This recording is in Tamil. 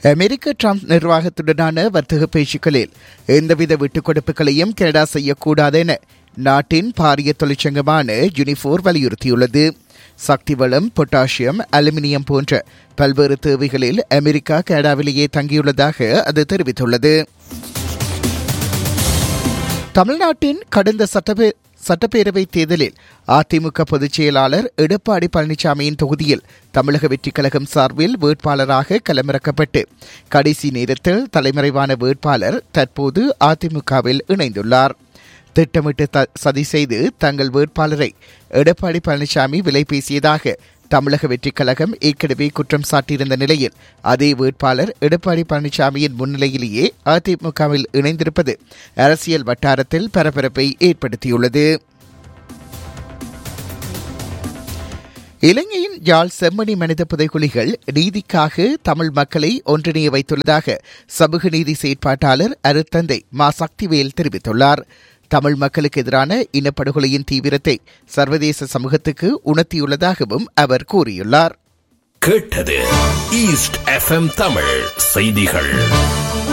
அமெரிக்க ட்ரம்ப் நிர்வாகத்துடனான வர்த்தக பேச்சுக்களில் எந்தவித விட்டுக் கொடுப்புகளையும் கனடா செய்யக்கூடாது என நாட்டின் பாரிய தொழிற்சங்கமான யூனிஃபோர் வலியுறுத்தியுள்ளது சக்தி வளம் பொட்டாசியம் அலுமினியம் போன்ற பல்வேறு தேவைகளில் அமெரிக்கா கனடாவிலேயே தங்கியுள்ளதாக அது தெரிவித்துள்ளது தமிழ்நாட்டின் கடந்த சட்டப்பே சட்டப்பேரவை தேர்தலில் அதிமுக பொதுச் செயலாளர் எடப்பாடி பழனிசாமியின் தொகுதியில் தமிழக வெற்றிக் கழகம் சார்பில் வேட்பாளராக களமிறக்கப்பட்டு கடைசி நேரத்தில் தலைமறைவான வேட்பாளர் தற்போது அதிமுகவில் இணைந்துள்ளார் திட்டமிட்டு த- சதி செய்து தங்கள் வேட்பாளரை எடப்பாடி பழனிசாமி விலை பேசியதாக தமிழக வெற்றிக் கழகம் ஏற்கனவே குற்றம் சாட்டியிருந்த நிலையில் அதே வேட்பாளர் எடப்பாடி பழனிசாமியின் முன்னிலையிலேயே அதிமுகவில் இணைந்திருப்பது அரசியல் வட்டாரத்தில் பரபரப்பை ஏற்படுத்தியுள்ளது இலங்கையின் யாழ் செம்மணி மனித புதைகுழிகள் நீதிக்காக தமிழ் மக்களை ஒன்றிணைய வைத்துள்ளதாக சமூக நீதி செயற்பாட்டாளர் அருத்தந்தை மா சக்திவேல் தெரிவித்துள்ளார் தமிழ் மக்களுக்கு எதிரான இனப்படுகொலையின் தீவிரத்தை சர்வதேச சமூகத்துக்கு உணர்த்தியுள்ளதாகவும் அவர் கூறியுள்ளார் கேட்டது ஈஸ்ட் எஃப்எம் தமிழ் செய்திகள்